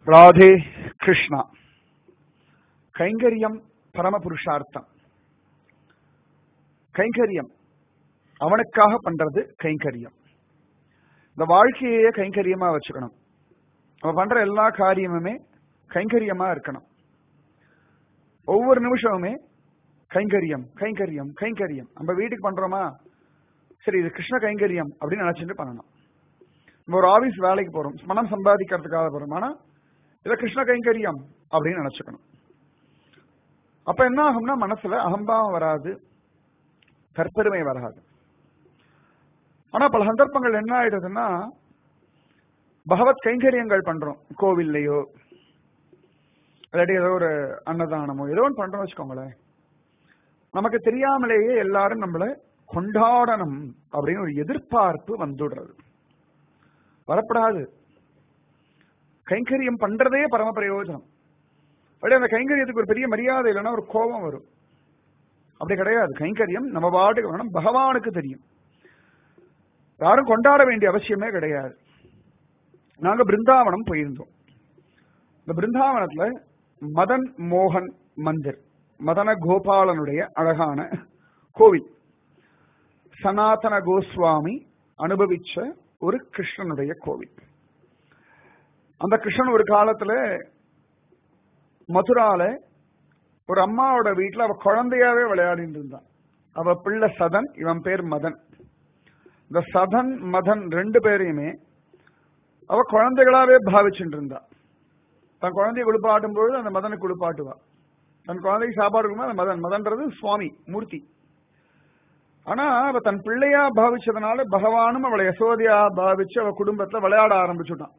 ராதே கிருஷ்ணா கைங்கரியம் பரமபுருஷார்த்தம் கைங்கரியம் அவனுக்காக பண்றது கைங்கரியம் இந்த வாழ்க்கையே கைங்கரியமா வச்சுக்கணும் அவன் பண்ற எல்லா காரியமுமே கைங்கரியமா இருக்கணும் ஒவ்வொரு நிமிஷமுமே கைங்கரியம் கைங்கரியம் கைங்கரியம் நம்ம வீட்டுக்கு பண்றோமா சரி இது கிருஷ்ண கைங்கரியம் அப்படின்னு நினைச்சிட்டு பண்ணணும் நம்ம ஒரு ஆபீஸ் வேலைக்கு போறோம் மனம் சம்பாதிக்கிறதுக்காக போறோம் ஆனா இத கிருஷ்ண கைங்கரியம் அப்படின்னு நினைச்சுக்கணும் அப்ப என்ன ஆகும்னா மனசுல அகம்பாவம் வராது தற்பெருமை வராது ஆனா பல சந்தர்ப்பங்கள் என்ன ஆயிடுதுன்னா பகவத் கைங்கரியங்கள் பண்றோம் கோவில்லையோ இல்லாட்டி ஏதோ ஒரு அன்னதானமோ ஏதோ ஒன்று பண்றோம் வச்சுக்கோங்களேன் நமக்கு தெரியாமலேயே எல்லாரும் நம்மள கொண்டாடணும் அப்படின்னு ஒரு எதிர்பார்ப்பு வந்துடுறது வரப்படாது கைங்கரியம் பண்றதே பரம பிரயோஜனம் அப்படி அந்த கைங்கரியத்துக்கு ஒரு பெரிய மரியாதை இல்லைன்னா ஒரு கோபம் வரும் அப்படி கிடையாது கைங்கரியம் நம்ம பாட்டுக்கு வேணும் பகவானுக்கு தெரியும் யாரும் கொண்டாட வேண்டிய அவசியமே கிடையாது நாங்க பிருந்தாவனம் போயிருந்தோம் இந்த பிருந்தாவனத்துல மதன் மோகன் மந்திர் மதன கோபாலனுடைய அழகான கோவில் சனாதன கோஸ்வாமி அனுபவிச்ச ஒரு கிருஷ்ணனுடைய கோவில் அந்த கிருஷ்ணன் ஒரு காலத்துல மதுரால ஒரு அம்மாவோட வீட்டுல அவ குழந்தையாவே விளையாடிட்டு இருந்தான் அவ பிள்ளை சதன் இவன் பேர் மதன் இந்த சதன் மதன் ரெண்டு பேரையுமே அவ குழந்தைகளாவே பாவிச்சுட்டு இருந்தா தன் குழந்தைய குளிப்பாட்டும் பொழுது அந்த மதனை குளிப்பாட்டுவா தன் குழந்தைக்கு சாப்பாடு கொடுக்கும்போது அந்த மதன் மதன்றது சுவாமி மூர்த்தி ஆனா அவ தன் பிள்ளையா பாவிச்சதுனால பகவானும் அவளை யசோதையா பாவிச்சு அவ குடும்பத்துல விளையாட ஆரம்பிச்சுட்டான்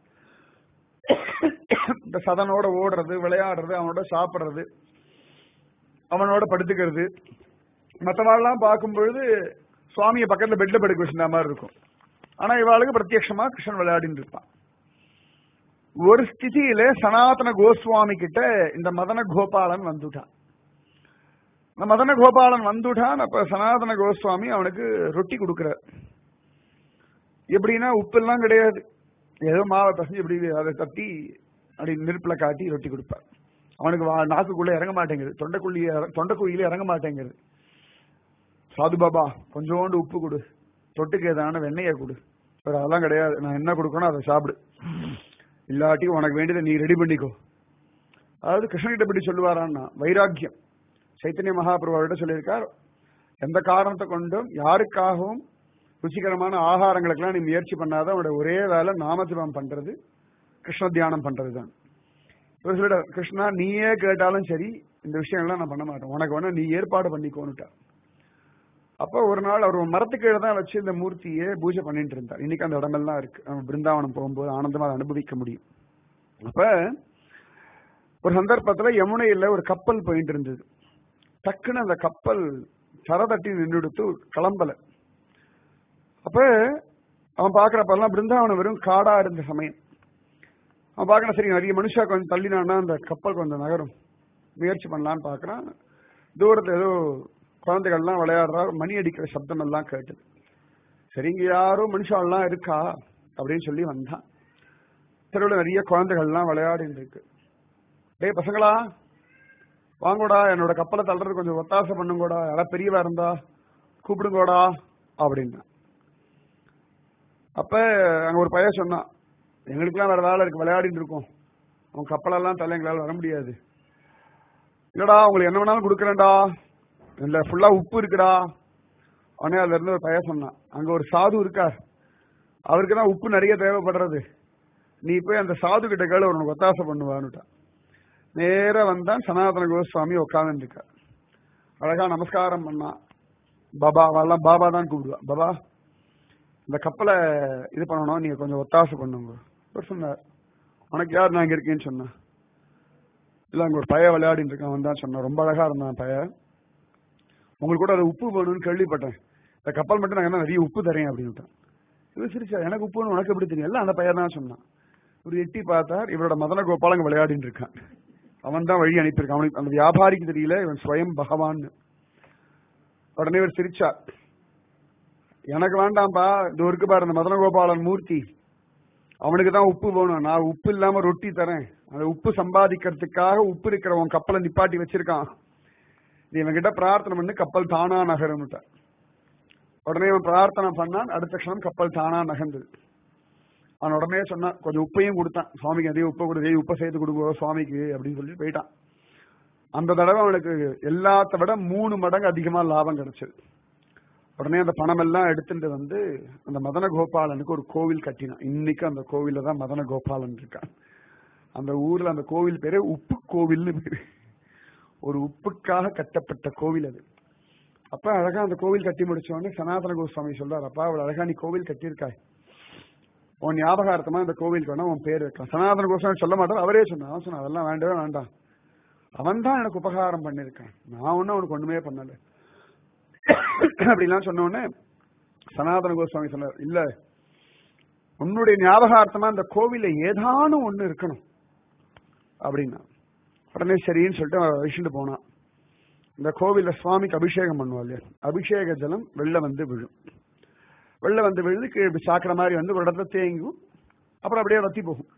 இந்த சதனோட ஓடுறது விளையாடுறது அவனோட சாப்பிடுறது அவனோட படுத்துக்கிறது மற்றவாள்லாம் பார்க்கும் பொழுது சுவாமியை பக்கத்துல பெட்ல படுக்க வச்சிருந்த மாதிரி இருக்கும் ஆனா இவாளுக்கு பிரத்யட்சமா கிருஷ்ணன் விளையாடிட்டு இருப்பான் ஒரு ஸ்திதியில சனாதன கோஸ்வாமி கிட்ட இந்த மதன கோபாலன் வந்துட்டான் இந்த மதன கோபாலன் வந்துட்டான் அப்ப சனாதன கோஸ்வாமி அவனுக்கு ரொட்டி கொடுக்கிறார் எப்படின்னா உப்பு எல்லாம் கிடையாது ஏதோ மாவை பசஞ்சு இப்படி அதை தட்டி அப்படி நெருப்புல காட்டி ரொட்டி கொடுப்பார் அவனுக்கு நாக்குக்குள்ள இறங்க மாட்டேங்குது தொண்டைக்குள்ளி தொண்டைக்குழியில இறங்க மாட்டேங்குது சாது பாபா கொஞ்சோண்டு உப்பு கொடு தொட்டுக்கு ஏதான வெண்ணெயை கொடு அதெல்லாம் கிடையாது நான் என்ன கொடுக்கணும் அதை சாப்பிடு இல்லாட்டி உனக்கு வேண்டியதை நீ ரெடி பண்ணிக்கோ அதாவது கிருஷ்ணகிட்ட எப்படி சொல்லுவாரான்னா வைராக்கியம் சைத்தன்ய மகாபிரபாவிட்ட சொல்லியிருக்கார் எந்த காரணத்தை கொண்டும் யாருக்காகவும் ருச்சிகரமான ஆகாரங்களுக்கெல்லாம் நீ முயற்சி பண்ணாத உன்னோட ஒரே வேலை நாமஜபம் பண்றது கிருஷ்ண தியானம் பண்றது தான் சொல்லிட கிருஷ்ணா நீயே கேட்டாலும் சரி இந்த விஷயங்கள்லாம் நான் பண்ண மாட்டேன் உனக்கு வேணா நீ ஏற்பாடு பண்ணிக்கோன்னுட்டா அப்ப ஒரு நாள் அவர் மரத்துக்கீழே தான் வச்சு இந்த மூர்த்தியை பூஜை பண்ணிட்டு இருந்தார் இன்னைக்கு அந்த இடமெல்லாம் இருக்கு நம்ம பிருந்தாவனம் போகும்போது ஆனந்தமா அதை அனுபவிக்க முடியும் அப்ப ஒரு சந்தர்ப்பத்துல யமுனையில ஒரு கப்பல் போயிட்டு இருந்தது டக்குன்னு அந்த கப்பல் தர தட்டி நின்றுடுத்து கிளம்பல அப்ப அவன் பாக்குறப்பெல்லாம் பிருந்தாவனம் வெறும் காடா இருந்த சமயம் அவன் பாக்கணும் சரி நிறைய மனுஷா கொஞ்சம் தள்ளினான்னா அந்த கப்பல் கொஞ்சம் நகரும் முயற்சி பண்ணலான்னு பாக்குறான் தூரத்துல ஏதோ குழந்தைகள்லாம் விளையாடுறா மணி அடிக்கிற சப்தம் எல்லாம் கேட்டது சரி இங்க யாரோ மனுஷாலாம் இருக்கா அப்படின்னு சொல்லி வந்தான் தெருவில் நிறைய குழந்தைகள்லாம் விளையாடிட்டு இருக்கு டேய் பசங்களா வாங்கோடா என்னோட கப்பலை தள்ளுறது கொஞ்சம் ஒத்தாசை பண்ணுங்கோடா யாராவது பெரியவா இருந்தா கூப்பிடுங்கோடா அப்படின்னா அப்ப அங்க ஒரு பையன் சொன்னான் எங்களுக்கெல்லாம் வேற வேலை இருக்கு விளையாடிட்டு இருக்கோம் அவன் கப்பலெல்லாம் தள்ள எங்களால் வர முடியாது இல்லடா உங்களுக்கு என்ன வேணாலும் கொடுக்குறேன்டா இல்ல ஃபுல்லா உப்பு இருக்குடா உடனே அதுல இருந்து ஒரு பையன் சொன்னான் அங்க ஒரு சாது இருக்கார் அவருக்கு தான் உப்பு நிறைய தேவைப்படுறது நீ போய் அந்த சாது கிட்ட கேளு உனக்கு ஒத்தாசை பண்ணுவான்னுட்டான் நேர வந்தான் சனாதன கோஸ்வாமி உட்காந்து இருக்கார் அழகா நமஸ்காரம் பண்ணான் பாபா அவெல்லாம் பாபா தான் கூப்பிடுவா பாபா இந்த கப்பலை இது பண்ணணும் நீங்க கொஞ்சம் ஒத்தாசை பண்ணுங்க அவர் சொன்னார் உனக்கு யார் நான் இங்க இருக்கேன்னு சொன்னேன் இல்ல அங்க ஒரு பைய விளையாடிட்டு இருக்கான் வந்தான் சொன்னான் ரொம்ப அழகா இருந்தான் பைய உங்களுக்கு கூட அது உப்பு வேணும்னு கேள்விப்பட்டேன் இந்த கப்பல் மட்டும் நாங்க நிறைய உப்பு தரேன் அப்படின்ட்டான் இவர் சிரிச்சா எனக்கு உப்புன்னு உனக்கு எப்படி தெரியும் எல்லாம் அந்த பையன் தான் சொன்னான் இவர் எட்டி பார்த்தார் இவரோட மதன கோபாலங்க விளையாடிட்டு இருக்கான் அவன் தான் வழி அனுப்பியிருக்கான் அவனுக்கு அந்த வியாபாரிக்கு தெரியல இவன் ஸ்வயம் பகவான் உடனே இவர் சிரிச்சா எனக்கு வேண்டாம்ப்பா இது இருக்கு பாரு இந்த மதன கோபாலன் மூர்த்தி அவனுக்கு தான் உப்பு வேணும் நான் உப்பு இல்லாம ரொட்டி தரேன் அந்த உப்பு சம்பாதிக்கிறதுக்காக உப்பு இருக்கிற உன் கப்பலை நிப்பாட்டி வச்சிருக்கான் நீ இவன்கிட்ட பிரார்த்தனை பண்ணி கப்பல் தானா நகரும்னுட்ட உடனே அவன் பிரார்த்தனை பண்ணான் அடுத்த க்ஷணம் கப்பல் தானா நகர்ந்தது அவன் உடனே சொன்னான் கொஞ்சம் உப்பையும் கொடுத்தான் சுவாமிக்கு அதே உப்பை கொடுத்து உப்பை சேர்த்து கொடுங்க சுவாமிக்கு அப்படின்னு சொல்லி போயிட்டான் அந்த தடவை அவனுக்கு எல்லாத்த விட மூணு மடங்கு அதிகமா லாபம் கிடைச்சது உடனே அந்த பணம் எல்லாம் எடுத்துட்டு வந்து அந்த மதன கோபாலனுக்கு ஒரு கோவில் கட்டினான் இன்னைக்கு அந்த கோவில்ல தான் மதன கோபாலன் இருக்கான் அந்த ஊர்ல அந்த கோவில் பேரு உப்பு கோவில்னு பேரு ஒரு உப்புக்காக கட்டப்பட்ட கோவில் அது அப்ப அழகா அந்த கோவில் கட்டி முடிச்ச உடனே சனாதன கோஸ்வாமி சொல்றாரு அப்பா அவ்வளவு அழகா நீ கோவில் கட்டியிருக்காய் உன் ஞாபகார்த்தமா இந்த கோவிலுக்கு வேணா உன் பேர் வைக்கலாம் சனாதன கோஸ்வாமி சொல்ல மாட்டார் அவரே சொன்னான் அவன் சொன்னான் அதெல்லாம் வேண்டவே வேண்டாம் அவன் தான் எனக்கு உபகாரம் பண்ணிருக்கான் நான் ஒன்னும் அவனுக்கு ஒண்ணுமே பண்ணல அப்படிலாம் சொன்ன உடனே சனாதன கோஸ்வாமி சொன்னார் இல்ல உன்னுடைய ஞாபகார்த்தமா இந்த கோவில்ல ஏதானும் ஒண்ணு இருக்கணும் அப்படின்னா உடனே சரின்னு சொல்லிட்டு அவன் வச்சுட்டு போனான் இந்த கோவில்ல சுவாமிக்கு அபிஷேகம் பண்ணுவா இல்லையா அபிஷேக ஜலம் வெளில வந்து விழும் வெளில வந்து விழுந்து கீழே சாக்கிற மாதிரி வந்து ஒரு இடத்துல தேங்கும் அப்புறம் அப்படியே வத்தி போகும்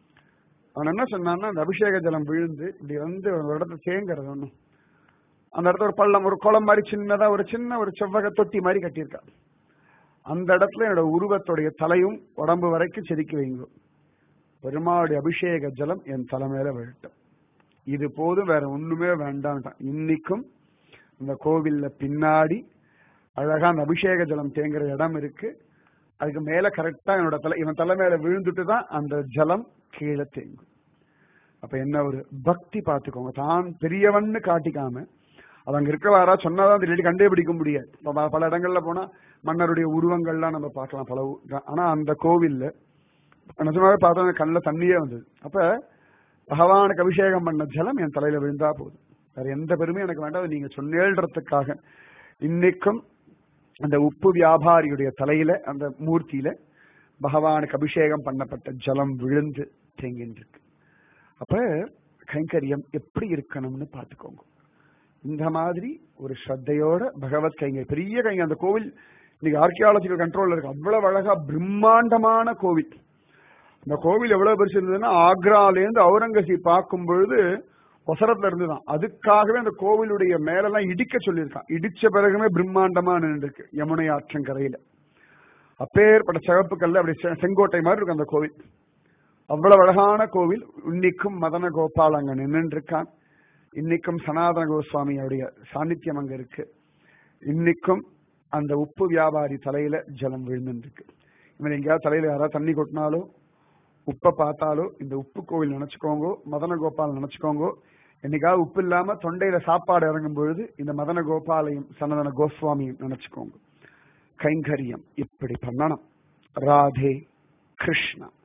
அவன் என்ன சொன்னான்னா அந்த அபிஷேக ஜலம் விழுந்து இப்படி வந்து ஒரு இடத்துல தேங்கிறது ஒண்ணும் அந்த இடத்துல ஒரு பள்ளம் ஒரு குளம் மாதிரி சின்னதா ஒரு சின்ன ஒரு செவ்வக தொட்டி மாதிரி கட்டியிருக்கா அந்த இடத்துல என்னோட உருவத்துடைய தலையும் உடம்பு வரைக்கும் செதுக்கி வைங்க பெருமாளுடைய அபிஷேக ஜலம் என் தலைமையில விழட்டும் இது போதும் வேற ஒண்ணுமே வேண்டாம்ட்டான் இன்னைக்கும் இந்த கோவில்ல பின்னாடி அழகா அந்த அபிஷேக ஜலம் தேங்குற இடம் இருக்கு அதுக்கு மேல கரெக்டா என்னோட தலை இவன் தலை மேல விழுந்துட்டு தான் அந்த ஜலம் கீழே தேங்கும் அப்ப என்ன ஒரு பக்தி பார்த்துக்கோங்க தான் பெரியவன்னு காட்டிக்காம அவங்க இருக்கிறவாரா சொன்னாதான் தெரியும் கண்டுபிடிக்க முடியாது இப்ப ப- பல இடங்கள்ல போனா மன்னருடைய உருவங்கள்லாம் நம்ம பார்க்கலாம் பல ஊ- ஆனா அந்த கோவில்ல நிஜமாவே பார்த்தா கண்ணில் தண்ணியே வந்தது அப்ப பகவானுக்கு அபிஷேகம் பண்ண ஜலம் என் தலையில விழுந்தா போதும் வேற எந்த பெருமையும் எனக்கு வேண்டாம் அது நீங்க சொன்னேன்றதுக்காக இன்னைக்கும் அந்த உப்பு வியாபாரியுடைய தலையில அந்த மூர்த்தியில பகவானுக்கு அபிஷேகம் பண்ணப்பட்ட ஜலம் விழுந்து தேங்கின்னு இருக்கு அப்ப கைங்கரியம் எப்படி இருக்கணும்னு பார்த்துக்கோங்க இந்த மாதிரி ஒரு ஸ்ரத்தையோட பகவத் கைங்க பெரிய கைங்க அந்த கோவில் இன்னைக்கு ஆர்கியாலஜிக்கல் கண்ட்ரோல்ல இருக்கு அவ்வளவு அழகா பிரம்மாண்டமான கோவில் இந்த கோவில் எவ்வளவு பெருசு இருந்ததுன்னா ஆக்ரால இருந்து அவுரங்கசீப் பார்க்கும் பொழுது ஒசரத்துல இருந்துதான் அதுக்காகவே அந்த கோவிலுடைய மேலெல்லாம் இடிக்க சொல்லியிருக்கான் இடிச்ச பிறகுமே பிரம்மாண்டமா நின்றுருக்கு யமுனை ஆற்றங்கரையில அப்பேற்பட்ட சிவப்பு கல்ல அப்படி செ- செங்கோட்டை மாதிரி இருக்கும் அந்த கோவில் அவ்வளவு அழகான கோவில் இன்னைக்கும் மதன கோபால் அங்க நின்று இருக்கான் இன்னைக்கும் சனாதன கோஸ்வாமியுடைய சாநித்தியம் அங்க இருக்கு இன்னைக்கும் அந்த உப்பு வியாபாரி தலையில ஜலம் விழுந்துருக்கு இவன் எங்கேயாவது தலையில யாராவது தண்ணி கொட்டினாலோ உப்பை பார்த்தாலோ இந்த உப்பு கோவில் நினைச்சுக்கோங்க மதன கோபால் நினைச்சுக்கோங்க என்னைக்காவது உப்பு இல்லாம தொண்டையில சாப்பாடு இறங்கும் பொழுது இந்த மதன கோபாலையும் சனதன கோஸ்வாமியும் நினைச்சுக்கோங்க கைங்கரியம் இப்படி பண்ணணும் ராதே கிருஷ்ணா